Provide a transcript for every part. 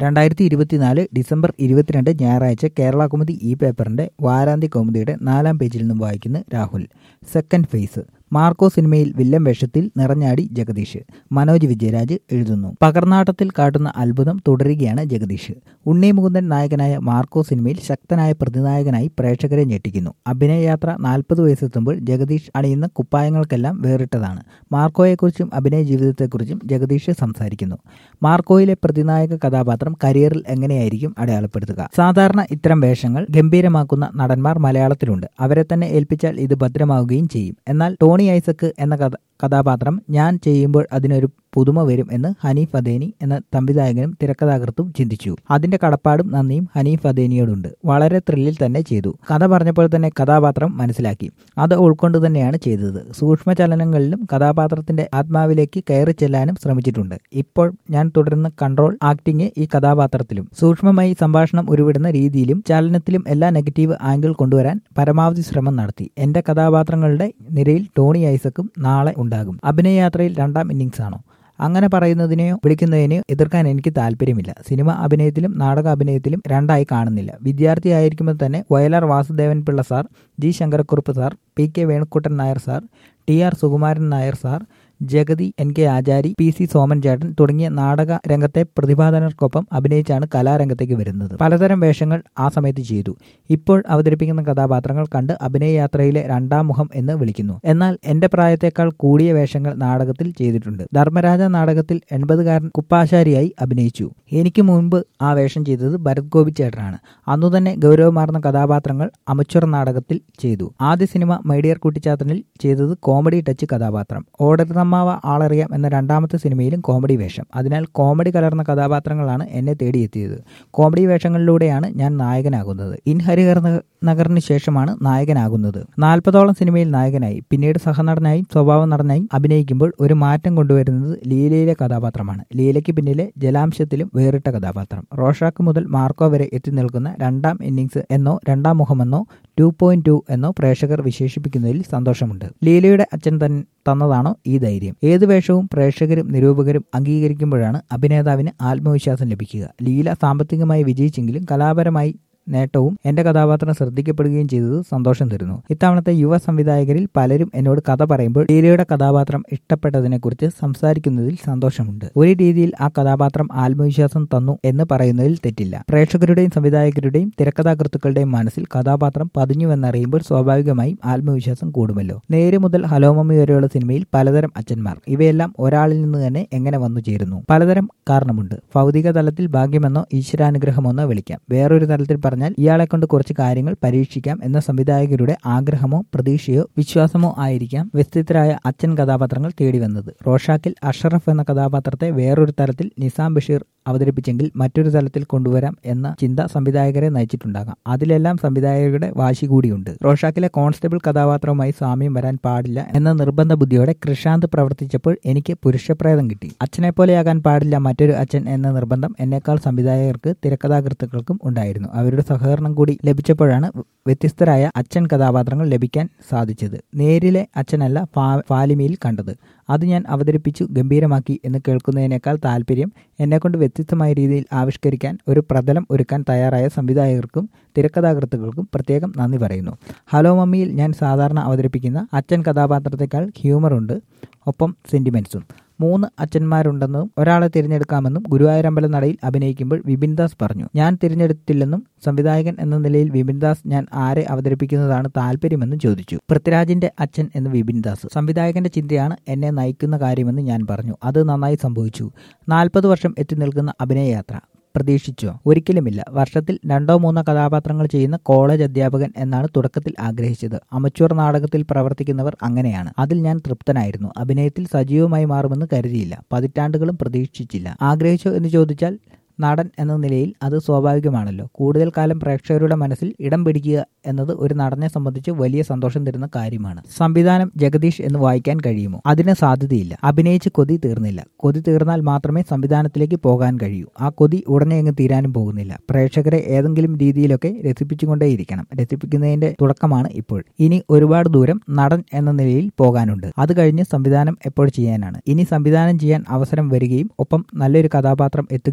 രണ്ടായിരത്തി ഇരുപത്തിനാല് ഡിസംബർ ഇരുപത്തിരണ്ട് ഞായറാഴ്ച കേരള കൗമുദി ഈ പേപ്പറിന്റെ വാരാന്ത്യ കൗമുദിയുടെ നാലാം പേജിൽ നിന്നും വായിക്കുന്ന രാഹുൽ സെക്കൻഡ് ഫേസ് മാർക്കോ സിനിമയിൽ വില്ലൻ വേഷത്തിൽ നിറഞ്ഞാടി ജഗദീഷ് മനോജ് വിജയരാജ് എഴുതുന്നു പകർനാട്ടത്തിൽ കാട്ടുന്ന അത്ഭുതം തുടരുകയാണ് ജഗദീഷ് ഉണ്ണി മുകുന്ദൻ നായകനായ മാർക്കോ സിനിമയിൽ ശക്തനായ പ്രതിനായകനായി പ്രേക്ഷകരെ ഞെട്ടിക്കുന്നു അഭിനയയാത്ര നാൽപ്പത് വയസ്സെത്തുമ്പോൾ ജഗദീഷ് അണിയുന്ന കുപ്പായങ്ങൾക്കെല്ലാം വേറിട്ടതാണ് മാർക്കോയെക്കുറിച്ചും അഭിനയ ജീവിതത്തെക്കുറിച്ചും ജഗദീഷ് സംസാരിക്കുന്നു മാർക്കോയിലെ പ്രതിനായക കഥാപാത്രം കരിയറിൽ എങ്ങനെയായിരിക്കും അടയാളപ്പെടുത്തുക സാധാരണ ഇത്തരം വേഷങ്ങൾ ഗംഭീരമാക്കുന്ന നടന്മാർ മലയാളത്തിലുണ്ട് അവരെ തന്നെ ഏൽപ്പിച്ചാൽ ഇത് ഭദ്രമാവുകയും ചെയ്യും എന്നാൽ ടോണി ഐസക്ക് എന്ന കഥ കഥാപാത്രം ഞാൻ ചെയ്യുമ്പോൾ അതിനൊരു പുതുമ വരും എന്ന് ഹനീഫ് അദേനി എന്ന സംവിധായകനും തിരക്കഥാകൃത്തും ചിന്തിച്ചു അതിന്റെ കടപ്പാടും നന്ദിയും ഹനീഫ് അദേനിയോടുണ്ട് വളരെ ത്രില്ലിൽ തന്നെ ചെയ്തു കഥ പറഞ്ഞപ്പോൾ തന്നെ കഥാപാത്രം മനസ്സിലാക്കി അത് ഉൾക്കൊണ്ട് തന്നെയാണ് ചെയ്തത് സൂക്ഷ്മചലനങ്ങളിലും കഥാപാത്രത്തിന്റെ ആത്മാവിലേക്ക് കയറി ചെല്ലാനും ശ്രമിച്ചിട്ടുണ്ട് ഇപ്പോൾ ഞാൻ തുടരുന്ന കൺട്രോൾ ആക്ടിങ് ഈ കഥാപാത്രത്തിലും സൂക്ഷ്മമായി സംഭാഷണം ഉരുവിടുന്ന രീതിയിലും ചലനത്തിലും എല്ലാ നെഗറ്റീവ് ആംഗിൾ കൊണ്ടുവരാൻ പരമാവധി ശ്രമം നടത്തി എന്റെ കഥാപാത്രങ്ങളുടെ നിരയിൽ ടോണി ഐസക്കും നാളെ ഉണ്ടാകും അഭിനയയാത്രയിൽ രണ്ടാം ഇന്നിംഗ്സ് ആണോ അങ്ങനെ പറയുന്നതിനെയോ വിളിക്കുന്നതിനെയോ എതിർക്കാൻ എനിക്ക് താല്പര്യമില്ല സിനിമ അഭിനയത്തിലും നാടക അഭിനയത്തിലും രണ്ടായി കാണുന്നില്ല വിദ്യാർത്ഥിയായിരിക്കുമ്പോൾ തന്നെ Vayalar Vasudevan Pillai sir G Sankarakurup sir P K Venukuttan Nair sir T R Sukumaran Nair sir Jagathy N K Achari P C Soman ചേട്ടൻ തുടങ്ങിയ നാടക രംഗത്തെ പ്രതിഭാധനർക്കൊപ്പം അഭിനയിച്ചാണ് കലാരംഗത്തേക്ക് വരുന്നത് പലതരം വേഷങ്ങൾ ആ സമയത്ത് ചെയ്തു ഇപ്പോൾ അവതരിപ്പിക്കുന്ന കഥാപാത്രങ്ങൾ കണ്ട് അഭിനയയാത്രയിലെ രണ്ടാം മുഖം എന്ന് വിളിക്കുന്നു എന്നാൽ എന്റെ പ്രായത്തേക്കാൾ കൂടിയ വേഷങ്ങൾ നാടകത്തിൽ ചെയ്തിട്ടുണ്ട് ധർമ്മരാജ നാടകത്തിൽ എൺപതുകാരൻ കുപ്പാശാരിയായി അഭിനയിച്ചു എനിക്ക് മുൻപ് ആ വേഷം ചെയ്തത് ഭരത് ഗോപി ചേട്ടനാണ് അന്നു തന്നെ ഗൗരവമാർന്ന കഥാപാത്രങ്ങൾ അമച്ചുർ നാടകത്തിൽ ചെയ്തു ആദ്യ സിനിമ മൈഡിയർ കുട്ടിച്ചാത്തനിൽ ചെയ്തത് കോമഡി ടച്ച് കഥാപാത്രം ഓടരുന്നമ്മാവ ആളറിയാം എന്ന രണ്ടാമത്തെ സിനിമയിലും കോമഡി വേഷം അതിനാൽ കോമഡി കലർന്ന കഥാപാത്രങ്ങളാണ് എന്നെ തേടിയെത്തിയത് കോമഡി വേഷങ്ങളിലൂടെയാണ് ഞാൻ നായകനാകുന്നത് ഇൻ ഹരിഹർ നഗറിന് ശേഷമാണ് നായകനാകുന്നത് നാൽപ്പതോളം സിനിമയിൽ നായകനായി പിന്നീട് സഹനടനായും സ്വഭാവ നടനായും അഭിനയിക്കുമ്പോൾ ഒരു മാറ്റം കൊണ്ടുവരുന്നത് ലീലയിലെ കഥാപാത്രമാണ് ലീലയ്ക്ക് പിന്നിലെ ജലാംശത്തിലും വേറിട്ട കഥാപാത്രം റോഷാക്ക് മുതൽ മാർക്കോ വരെ എത്തി നിൽക്കുന്ന രണ്ടാം ഇന്നിംഗ്സ് എന്നോ രണ്ടാം മുഖമെന്നോ ടു പോയിന്റ് ടു എന്നോ പ്രേക്ഷകർ വിശേഷിപ്പിക്കുന്നതിൽ സന്തോഷമുണ്ട് ലീലയുടെ അച്ഛൻ തൻ തന്നതാണോ ഈ ധൈര്യം ഏത് വേഷവും പ്രേക്ഷകരും നിരൂപകരും അംഗീകരിക്കുമ്പോഴാണ് അഭിനേതാവിന് ആത്മവിശ്വാസം ലഭിക്കുക ലീല സാമ്പത്തികമായി വിജയിച്ചെങ്കിലും കലാപരമായി നേട്ടവും എന്റെ കഥാപാത്രം ശ്രദ്ധിക്കപ്പെടുകയും ചെയ്തത് സന്തോഷം തരുന്നു ഇത്തവണത്തെ യുവ സംവിധായകരിൽ പലരും എന്നോട് കഥ പറയുമ്പോൾ ലീലയുടെ കഥാപാത്രം ഇഷ്ടപ്പെട്ടതിനെക്കുറിച്ച് സംസാരിക്കുന്നതിൽ സന്തോഷമുണ്ട് ഒരു രീതിയിൽ ആ കഥാപാത്രം ആത്മവിശ്വാസം തന്നു എന്ന് പറയുന്നതിൽ തെറ്റില്ല പ്രേക്ഷകരുടെയും സംവിധായകരുടെയും തിരക്കഥാകൃത്തുക്കളുടെയും മനസ്സിൽ കഥാപാത്രം പതിഞ്ഞുവെന്നറിയുമ്പോൾ സ്വാഭാവികമായും ആത്മവിശ്വാസം കൂടുമല്ലോ നേര് മുതൽ ഹലോമമ്മി വരെയുള്ള സിനിമയിൽ പലതരം അച്ഛന്മാർ ഇവയെല്ലാം ഒരാളിൽ നിന്ന് തന്നെ എങ്ങനെ വന്നു ചേരുന്നു പലതരം കാരണമുണ്ട് ഭൗതിക തലത്തിൽ ഭാഗ്യമെന്നോ ഈശ്വരാനുഗ്രഹമെന്നോ വിളിക്കാം വേറൊരു തലത്തിൽ പറഞ്ഞാൽ ഇയാളെ കൊണ്ട് കുറച്ച് കാര്യങ്ങൾ പരീക്ഷിക്കാം എന്ന സംവിധായകരുടെ ആഗ്രഹമോ പ്രതീക്ഷയോ വിശ്വാസമോ ആയിരിക്കാം വ്യത്യസ്തരായ അച്ഛൻ കഥാപാത്രങ്ങൾ തേടി വന്നത് റോഷാക്കിൽ അഷറഫ് എന്ന കഥാപാത്രത്തെ വേറൊരു തലത്തിൽ നിസാം ബഷീർ അവതരിപ്പിച്ചെങ്കിൽ മറ്റൊരു തലത്തിൽ കൊണ്ടുവരാം എന്ന ചിന്ത സംവിധായകരെ നയിച്ചിട്ടുണ്ടാകാം അതിലെല്ലാം സംവിധായകരുടെ വാശി കൂടിയുണ്ട് റോഷാക്കിലെ കോൺസ്റ്റബിൾ കഥാപാത്രവുമായി സാമ്യം വരാൻ പാടില്ല എന്ന നിർബന്ധ ബുദ്ധിയോടെ കൃഷാന്ത് പ്രവർത്തിച്ചപ്പോൾ എനിക്ക് പുരുഷപ്രേതം കിട്ടി അച്ഛനെ പോലെയാകാൻ പാടില്ല മറ്റൊരു അച്ഛൻ എന്ന നിർബന്ധം എന്നേക്കാൾ സംവിധായകർക്ക് തിരക്കഥാകൃത്തുക്കൾക്കും ഉണ്ടായിരുന്നു അവരുടെ സഹകരണം കൂടി ലഭിച്ചപ്പോഴാണ് വ്യത്യസ്തരായ അച്ഛൻ കഥാപാത്രങ്ങൾ ലഭിക്കാൻ സാധിച്ചത് നേരിലെ അച്ഛനല്ല ഫാലിമിയിൽ കണ്ടത് അത് ഞാൻ അവതരിപ്പിച്ചു ഗംഭീരമാക്കി എന്ന് കേൾക്കുന്നതിനേക്കാൾ താല്പര്യം എന്നെക്കൊണ്ട് വ്യത്യസ്തമായ രീതിയിൽ ആവിഷ്കരിക്കാൻ ഒരു പ്രതലം ഒരുക്കാൻ തയ്യാറായ സംവിധായകർക്കും തിരക്കഥാകൃത്തുക്കൾക്കും പ്രത്യേകം നന്ദി പറയുന്നു ഹലോ മമ്മിയിൽ ഞാൻ സാധാരണ അവതരിപ്പിക്കുന്ന അച്ഛൻ കഥാപാത്രത്തെക്കാൾ ഹ്യൂമറുണ്ട് ഒപ്പം സെന്റിമെന്റ്സും മൂന്ന് അച്ഛന്മാരുണ്ടെന്നും ഒരാളെ തിരഞ്ഞെടുക്കാമെന്നും ഗുരുവായൂരമ്പല നടയിൽ അഭിനയിക്കുമ്പോൾ വിപിൻ ദാസ് പറഞ്ഞു ഞാൻ തിരഞ്ഞെടുത്തില്ലെന്നും സംവിധായകൻ എന്ന നിലയിൽ വിപിൻ ദാസ് ഞാൻ ആരെ അവതരിപ്പിക്കുന്നതാണ് താല്പര്യമെന്നും ചോദിച്ചു പൃഥ്വിരാജിന്റെ അച്ഛൻ എന്ന് വിപിൻ ദാസ് സംവിധായകന്റെ ചിന്തയാണ് എന്നെ നയിക്കുന്ന കാര്യമെന്ന് ഞാൻ പറഞ്ഞു അത് നന്നായി സംഭവിച്ചു നാൽപ്പത് വർഷം എത്തി നിൽക്കുന്ന അഭിനയയാത്ര പ്രതീക്ഷിച്ചോ ഒരിക്കലുമില്ല വർഷത്തിൽ രണ്ടോ മൂന്നോ കഥാപാത്രങ്ങൾ ചെയ്യുന്ന കോളേജ് അധ്യാപകൻ എന്നാണ് തുടക്കത്തിൽ ആഗ്രഹിച്ചത് അമച്വർ നാടകത്തിൽ പ്രവർത്തിക്കുന്നവർ അങ്ങനെയാണ് അതിൽ ഞാൻ തൃപ്തനായിരുന്നു അഭിനയത്തിൽ സജീവമായി മാറുമെന്ന് കരുതിയില്ല പതിറ്റാണ്ടുകളും പ്രതീക്ഷിച്ചില്ല ആഗ്രഹിച്ചോ എന്ന് ചോദിച്ചാൽ നടൻ എന്ന നിലയിൽ അത് സ്വാഭാവികമാണല്ലോ കൂടുതൽ കാലം പ്രേക്ഷകരുടെ മനസ്സിൽ ഇടം പിടിക്കുക എന്നത് ഒരു നടനെ സംബന്ധിച്ച് വലിയ സന്തോഷം തരുന്ന കാര്യമാണ് സംവിധാനം ജഗദീഷ് എന്ന് വായിക്കാൻ കഴിയുമോ അതിന് സാധ്യതയില്ല അഭിനയിച്ച് കൊതി തീർന്നില്ല കൊതി തീർന്നാൽ മാത്രമേ സംവിധാനത്തിലേക്ക് പോകാൻ കഴിയൂ ആ കൊതി ഉടനെ അങ്ങ് തീരാനും പോകുന്നില്ല പ്രേക്ഷകരെ ഏതെങ്കിലും രീതിയിലൊക്കെ രസിപ്പിച്ചുകൊണ്ടേയിരിക്കണം രസിപ്പിക്കുന്നതിന്റെ തുടക്കമാണ് ഇപ്പോൾ ഇനി ഒരുപാട് ദൂരം നടൻ എന്ന നിലയിൽ പോകാനുണ്ട് അത് കഴിഞ്ഞ് സംവിധാനം എപ്പോൾ ചെയ്യാനാണ് ഇനി സംവിധാനം ചെയ്യാൻ അവസരം വരികയും ഒപ്പം നല്ലൊരു കഥാപാത്രം എത്തുകയും ചെയ്താൽ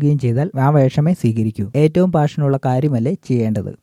ആ വേഷമേ സ്വീകരിക്കൂ ഏറ്റവും പാഷനുള്ള കാര്യമല്ലേ ചെയ്യേണ്ടത്